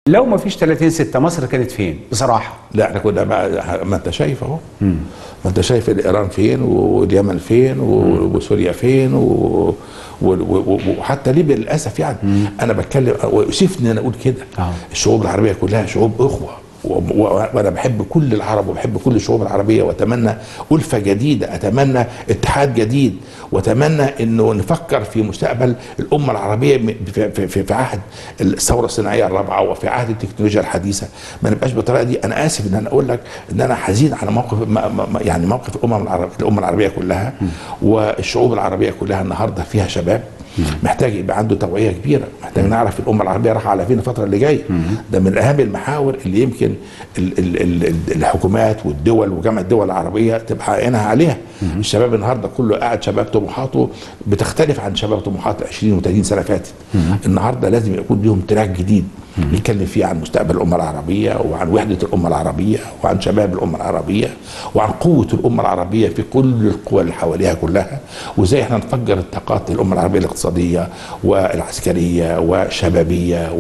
لو ما فيش 30 6 مصر كانت فين بصراحه لا احنا كنا بقى ما انت شايف اهو ما انت شايف ايران فين واليمن فين و- وسوريا فين و... و... و... وحتى ليبيا للاسف يعني انا بتكلم ويؤسفني ان انا اقول كده آه. الشعوب العربيه كلها شعوب اخوه و- و- وانا بحب كل العرب وبحب كل الشعوب العربيه واتمنى الفه جديده اتمنى اتحاد جديد واتمنى انه نفكر في مستقبل الامه العربيه م- في, في, في, في عهد الثوره الصناعيه الرابعه وفي عهد التكنولوجيا الحديثه ما نبقاش بالطريقه دي انا اسف ان انا اقول لك ان انا حزين على موقف ما ما ما- يعني موقف الامم العربيه الامه العربيه كلها والشعوب العربيه كلها النهارده فيها شباب محتاج يبقى عنده توعيه كبيره محتاج نعرف الامه العربيه رايحه على فين الفتره اللي جايه ده من اهم المحاور اللي يمكن ال ال ال ال الحكومات والدول وجامعه الدول العربيه تبقى عينها عليها الشباب النهارده كله قاعد شباب طموحاته بتختلف عن شباب طموحات 20 و30 سنه فاتت النهارده لازم يكون ليهم تراك جديد نتكلم فيه عن مستقبل الامه العربيه وعن وحده الامه العربيه وعن شباب الامه العربيه وعن قوه الامه العربيه في كل القوى اللي حواليها كلها وازاي احنا نفجر الطاقات الامه العربيه الاقتصاديه والعسكريه والشبابيه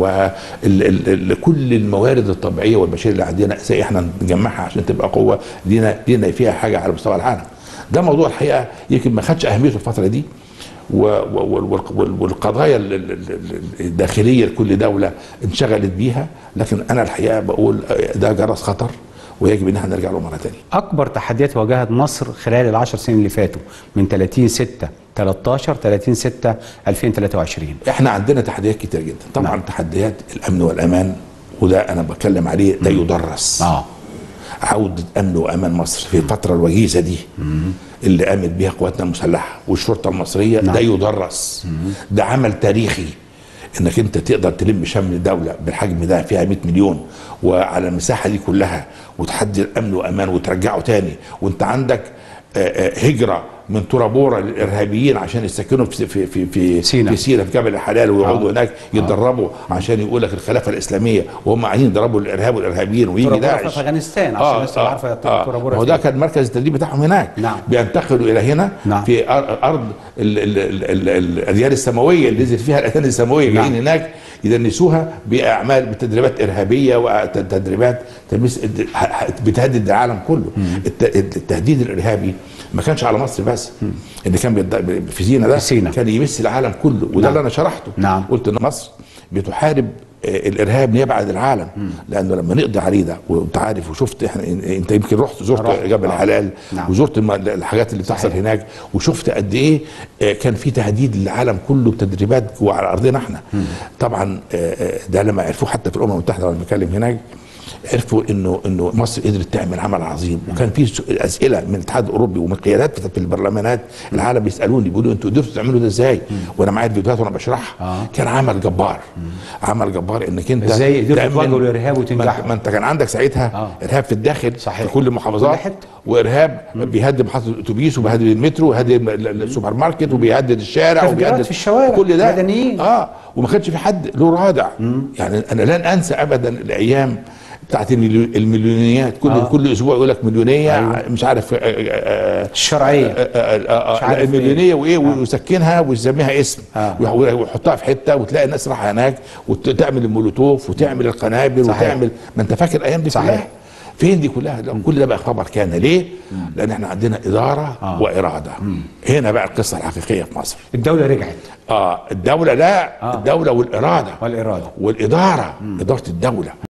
وكل الموارد الطبيعيه والبشريه اللي عندنا ازاي احنا نجمعها عشان تبقى قوه لينا لينا فيها حاجه على مستوى العالم ده موضوع الحقيقه يمكن ما خدش اهميته الفتره دي و- و- وال- وال- والقضايا ال- ال- ال- الداخليه لكل دوله انشغلت بيها لكن انا الحقيقه بقول ده جرس خطر ويجب ان احنا نرجع له مره ثانيه اكبر تحديات واجهت مصر خلال العشر سنين اللي فاتوا من 30 6 13 30 6 2023 احنا عندنا تحديات كتير جدا طبعا نعم. نعم. تحديات الامن والامان وده انا بتكلم عليه ده يدرس اه عودة أمن وأمان مصر في الفترة الوجيزة دي اللي قامت بها قواتنا المسلحة والشرطة المصرية نعم. ده يدرس ده عمل تاريخي انك انت تقدر تلم شمل دولة بالحجم ده فيها 100 مليون وعلى المساحة دي كلها وتحدي الأمن وأمان وترجعه تاني وانت عندك آه، آه، هجرة من طرابورة للإرهابيين عشان يسكنوا في في في في سينا. في سينا في جبل الحلال ويقعدوا آه. هناك يتدربوا عشان يقول لك الخلافة الإسلامية وهم قاعدين يضربوا الإرهاب والإرهابيين ويجي طرابورة داعش في أفغانستان، عشان الناس تبقى عارفة طرابورة هو فين. ده كان مركز التدريب بتاعهم هناك نعم. بينتقلوا الى هنا نعم. في أر- ارض ال- ال- ال- ال- ال- الاديان السماويه اللي نزل فيها الاديان السماويه نعم. جايين هناك يدنسوها باعمال بتدريبات ارهابيه وتدريبات تلميس ه- ه- بتهدد العالم كله الت- التهديد الارهابي ما كانش على مصر بس اللي كان بيد- في سينا ده في سينا. كان يمس العالم كله وده نعم. اللي انا شرحته نعم. قلت ان مصر بتحارب آه، الارهاب ليبعد العالم لانه لما نقضي عليه ده وانت عارف وشفت احنا انت يمكن رحت زرت رحت. جبل آه. الحلال نعم. وزرت الم- الحاجات اللي بتحصل صحيح. هناك وشفت قد ايه آه، كان في تهديد للعالم كله بتدريبات جوه على ارضنا احنا طبعا آه، آه، ده لما عرفوه حتى في الامم المتحده وانا بتكلم هناك عرفوا انه انه مصر قدرت تعمل عمل عظيم وكان في س- اسئله من الاتحاد الاوروبي ومن قيادات في- في البرلمانات العالم بيسالوني بيقولوا انتوا قدرتوا تعملوا ده ازاي وانا معايا الفيديوهات وانا بشرحها آه. كان عمل جبار عمل جبار انك انت إزاي قدرتوا تعمل- تواجهوا الإرهاب ما انت- وتنجحوا؟ ما انت كان عندك ساعتها آه. ارهاب في الداخل صحيح. في كل المحافظات كل حتة. وارهاب بيهدد محطه الاتوبيس وبيهدد المترو وبيهدد ال- ال- السوبر ماركت وبيهدد الشارع تفجيرات وبيهدد في الشوارع، كل ده مدنيين. اه وما كانش في حد له رادع يعني انا لن انسى ابدا الايام بتاعت المليو- المليونيات كل آه. آه. كل اسبوع يقول لك مليونيه أيوة. أيوة. مش عارف آه، آه، آه، الشرعيه آه، آه، مش آه، عارف لا، المليونيه وايه آه. ويسكنها ويسميها اسم آه. ويحطها في حته وتلاقي الناس رايحه هناك وتعمل المولوتوف وتعمل القنابل صحيح. وتعمل ما انت فاكر الايام دي صحيح. كلها فين دي كلها لا، كل ده بقى خبر كان ليه لان احنا عندنا اداره آه. واراده هنا بقى القصه الحقيقيه في مصر الدوله رجعت اه الدوله لا آه. الدوله والاراده والاراده والاداره اداره الدوله